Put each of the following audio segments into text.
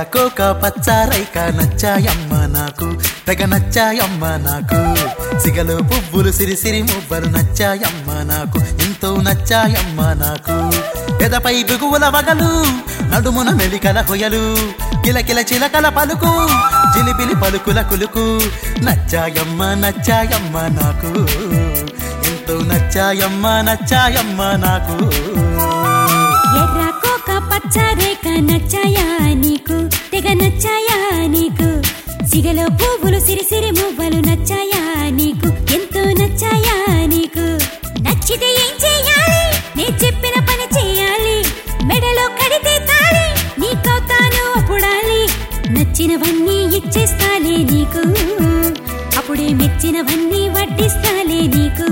కోక పచ్చారైక నచ్చాయమ్మ నాకు తెగ నచ్చాయమ్మ నాకు సిగలో పువ్వులు సిరి సిరి మువ్వలు నచ్చాయమ్మ నాకు ఎంతో నచ్చాయమ్మ నాకు పెదపై బిగువుల వగలు నడుమున మెలికల హొయలు కిలకిల చిలకల పలుకు జిలిబిలి పలుకుల కులుకు నచ్చాయమ్మ నచ్చాయమ్మ నాకు ఎంతో నచ్చాయమ్మ నచ్చాయమ్మ నాకు ఎర్ర కోక పచ్చ రేఖ నచ్చాయా నీకు తెగ నచ్చాయా నీకు సిగలో పువ్వులు సిరి సిరి మువ్వలు నచ్చాయా నీకు ఎంతో నచ్చాయా నీకు నచ్చితే ఏం చేయాలి నే చెప్పిన పని చేయాలి మెడలో కడితే తాళి నీకవుతాను అప్పుడాలి నచ్చినవన్నీ ఇచ్చేస్తాలే నీకు అప్పుడే మెచ్చినవన్నీ వడ్డిస్తాలే నీకు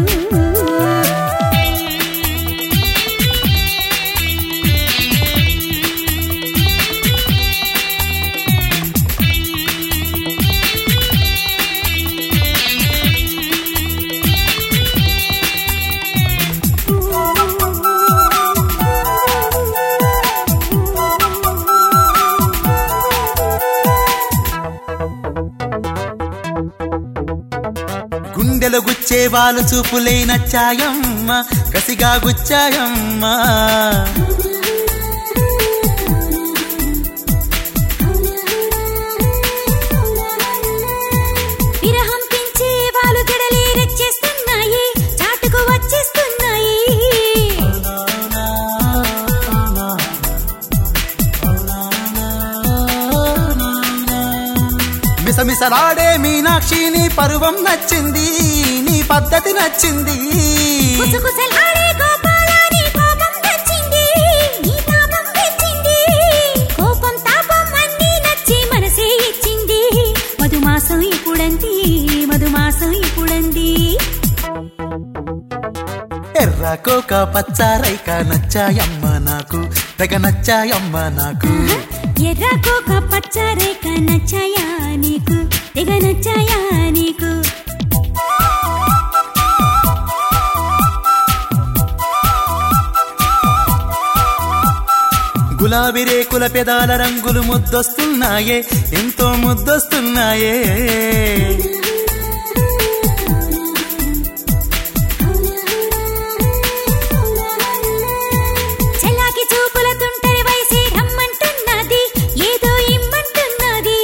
గుండెలు గుచ్చే వాళ్ళు చూపులే నచ్చాయమ్మ కసిగా గుచ్చాయమ్మ విరహం పెంచే వాళ్ళు జడలే రెచ్చేస్తున్నాయి చాటుకు వచ్చేస్తున్నాయి మిసమిసలాడే మీనాక్షి నీ పరువం నచ్చింది నీ పద్ధతి నచ్చింది కుసకుసలాడే గోపాల నీ కోపం నచ్చింది నీ తాపం తెచ్చింది కోపం తాపం అన్నీ నచ్చి మనసే ఇచ్చింది మధుమాసం ఇప్పుడంది మధుమాసం ఇప్పుడంది ఎర్ర కోక పచ్చారైక నచ్చాయమ్మ నాకు తెగ నచ్చాయమ్మ నాకు ఎర్ర కోక పచ్చ రేఖ నచ్చాయా నీకు తెగ నచ్చాయా నీకు గులాబీ రేకుల పెదాల రంగులు ముద్దొస్తున్నాయే ఎంతో ముద్దొస్తున్నాయే చెలాకి చూపుల తుంటరి వయసే రమ్మంటున్నది ఏదో ఇమ్మంటున్నది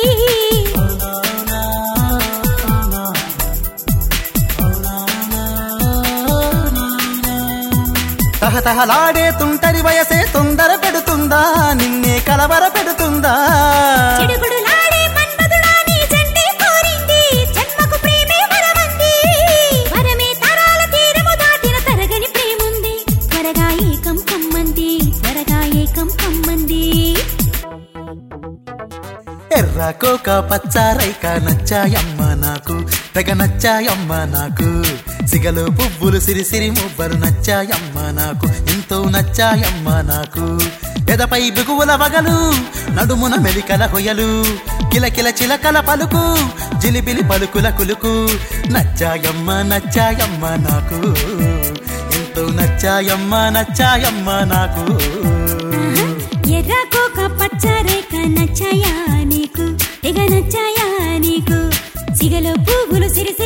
తహతహలాడే తుంటరి వయసే తొందర పెడుతుందా నిన్నే కలవర పెడుతుందా చిడుగుడులాడే మన్మధుడా నీ జంటే కోరింది జన్మకు ప్రేమే వరమంది వరమే తరాల తీరము దాటిన తరగని ప్రేముంది త్వరగా ఏకం కమ్మంది త్వరగా ఏకం కమ్మంది ఎర్ర కోక పచ్చారైక నచ్చాయమ్మ నాకు తెగ నచ్చాయమ్మ నాకు సిగలో పువ్వులు సిరి సిరి మువ్వలు నచ్చాయమ్మ నాకు ఎంతో నచ్చాయమ్మ నాకు ఎదపై బిగువుల వగలు నడుమున మెలికల హొయలు కిలకిల చిలకల పలుకు జిలిబిలి పలుకుల కులుకు నచ్చాయమ్మ నచ్చాయమ్మ నాకు ఎంతో నచ్చాయమ్మ నచ్చాయమ్మ నాకు ఎర్ర కోక పచ్చ రేఖ నచ్చాయా నీకు తెగ నచ్చాయా నీకు సిగలో పువ్వులు సిరి